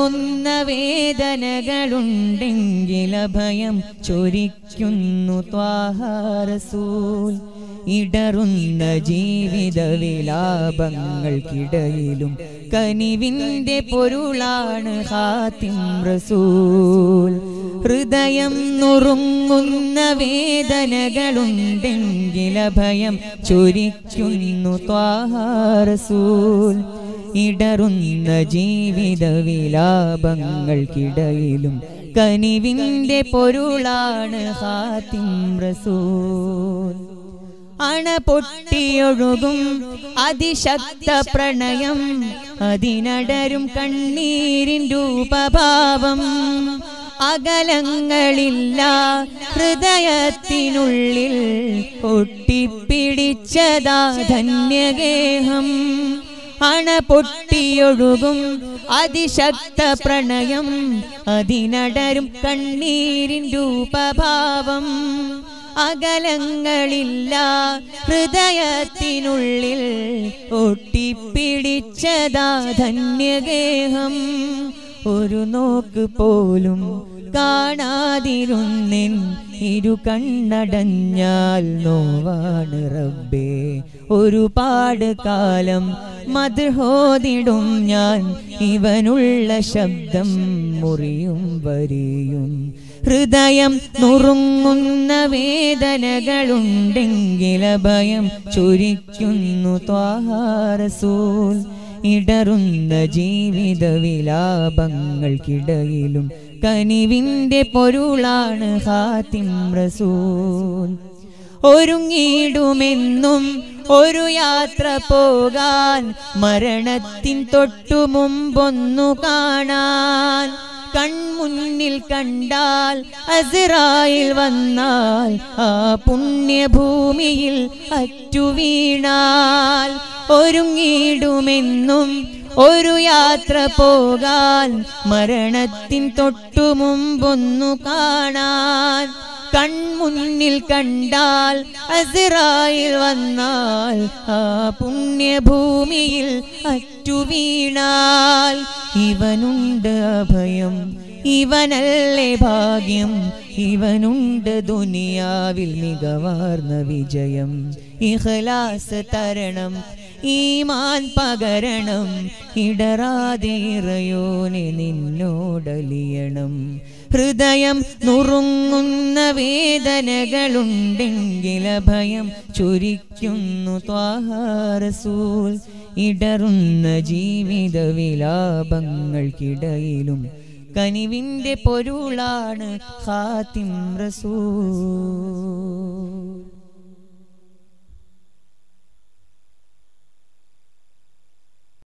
നുറുങ്ങുന്ന വേദനകളുണ്ടെങ്കിൽ അഭയം ചൊരിക്കുന്നു ത്വാഹാരസൂൽ ഇടറുന്ന ജീവിത വിലാപങ്ങൾക്കിടയിലും കനിവിൻ്റെ പൊരുളാണ് ഹാത്തിം റസൂൽ ഹൃദയം നുറുങ്ങുന്ന വേദനകളുണ്ടെങ്കിൽ അഭയം ചൊരിക്കുന്നു ത്വാഹാരസൂൽ ഇടറുന്ന ജീവിത വിലാപങ്ങൾക്കിടയിലും കനിവിൻ്റെ പൊരുളാണ് ഹാത്തിം റസൂൽ അണ പൊട്ടിയൊഴുകും അതിശക്ത പ്രണയം അതിനടരും കണ്ണീരിൻ രൂപഭാവം അകലങ്ങളില്ല ഹൃദയത്തിനുള്ളിൽ ഒട്ടിപ്പിടിച്ചതാ ധന്യഗേഹം അണ പൊട്ടിയൊഴുകും അതിശക്ത പ്രണയം അതിനടരും കണ്ണീരിൻ രൂപഭാവം അകലങ്ങളില്ല ഹൃദയത്തിനുള്ളിൽ ഒട്ടിപ്പിടിച്ചതാ ധന്യഗേഹം ഒരു നോക്ക് പോലും കാണാതിരുന്നിൻ ഇരു കണ്ണടഞ്ഞാൽ നോവാണ് റബ്ബേ ഒരുപാട് കാലം മധുഹോതിടും ഞാൻ ഇവനുള്ള ശബ്ദം മുറിയും വരിയും ഹൃദയം നുറുങ്ങുന്ന വേദനകളുണ്ടെങ്കിൽ ഭയം ചൊരിക്കുന്നു ത്വാഹാരസൂൽ ഇടറുന്ന ജീവിത വിലാപങ്ങൾക്കിടയിലും കനിവിൻ്റെ പൊരുളാണ് ഹാത്തിം റസൂൽ ഒരുങ്ങിയിടുമെന്നും ഒരു യാത്ര പോകാൻ മരണത്തിൻ തൊട്ടു മുമ്പൊന്നു കാണാൻ കൺമുന്നിൽ കണ്ടാൽ അസിറായിൽ വന്നാൽ ആ പുണ്യഭൂമിയിൽ അറ്റു വീണാൽ ഒരുങ്ങിയിടുമെന്നും ഒരു യാത്ര പോകാൻ മരണത്തിൻ തൊട്ടു മുമ്പൊന്നു കാണാൻ കൺമുന്നിൽ കണ്ടാൽ അസിറായിൽ വന്നാൽ ആ പുണ്യഭൂമിയിൽ അറ്റു വീണാൽ ഇവനുണ്ട് അഭയം ഇവനല്ലേ ഭാഗ്യം ഇവനുണ്ട് ദുനിയാവിൽ മികവാർന്ന വിജയം ഇഖലാസ് തരണം ഈമാൻ പകരണം ഇടറാതെ ഇറയോനെ നിന്നോടലിയണം ഹൃദയം നുറുങ്ങുന്ന വേദനകളുണ്ടെങ്കിൽ ഭയം ചൊരിക്കുന്നു ത്വാഹാരസൂൽ ഇടറുന്ന ജീവിത വിലാപങ്ങൾക്കിടയിലും കനിവിൻ്റെ പൊരുളാണ് ഹാത്തിം റസൂൽ